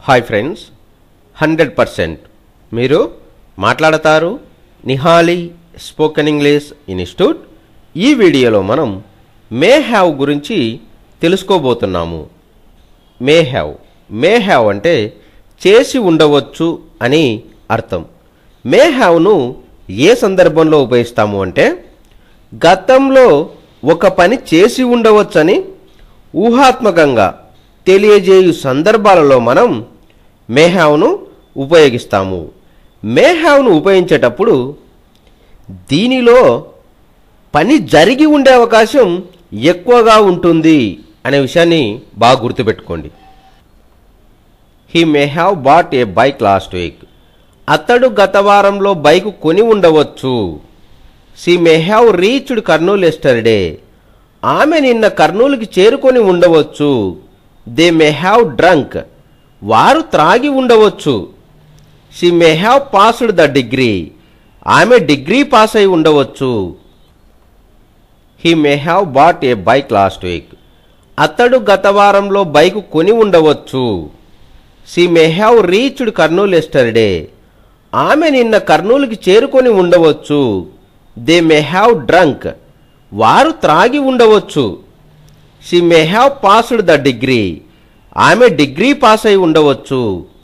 hi friends hundred percent మీరు మాట్లాడతారు నిహాలి spoken English institute ఈ వీడియోలో మనం మే హ్యావ్ గురించి తెలుసుకోబోతున్నాము మే హ్యావ్ మే హ్యావ్ అంటే చేసి ఉండవచ్చు అని అర్థం మే హ్యావ్ను ఏ సందర్భంలో ఉపయోగిస్తాము అంటే గతంలో ఒక పని చేసి ఉండవచ్చని ఊహాత్మకంగా తెలియజేయు సందర్భాలలో మనం మే హ్యావ్ను ఉపయోగిస్తాము మే హ్యావ్ను ఉపయోగించేటప్పుడు దీనిలో పని జరిగి ఉండే అవకాశం ఎక్కువగా ఉంటుంది అనే విషయాన్ని బాగా గుర్తుపెట్టుకోండి he may have bought a bike last week అతడు గత వారంలో బైక్ కొని ఉండవచ్చు she may have reached Kurnool yesterday ఆమె నిన్న కర్నూలుకి చేరుకొని ఉండవచ్చు దే మే హ్యావ్ డ్రంక్ వారు త్రాగి ఉండవచ్చు she may have passed the degree ఆమె డిగ్రీ పాస్ అయి ఉండవచ్చు he may have bought a bike last week అతడు గత వారంలో బైక్ కొని ఉండవచ్చు she may have reached Kurnool yesterday ఆమె నిన్న కర్నూలుకి చేరుకొని ఉండవచ్చు దే మే హ్యావ్ డ్రంక్ వారు త్రాగి ఉండవచ్చు she may have passed the degree ఆమె డిగ్రీ పాస్ అయి ఉండవచ్చు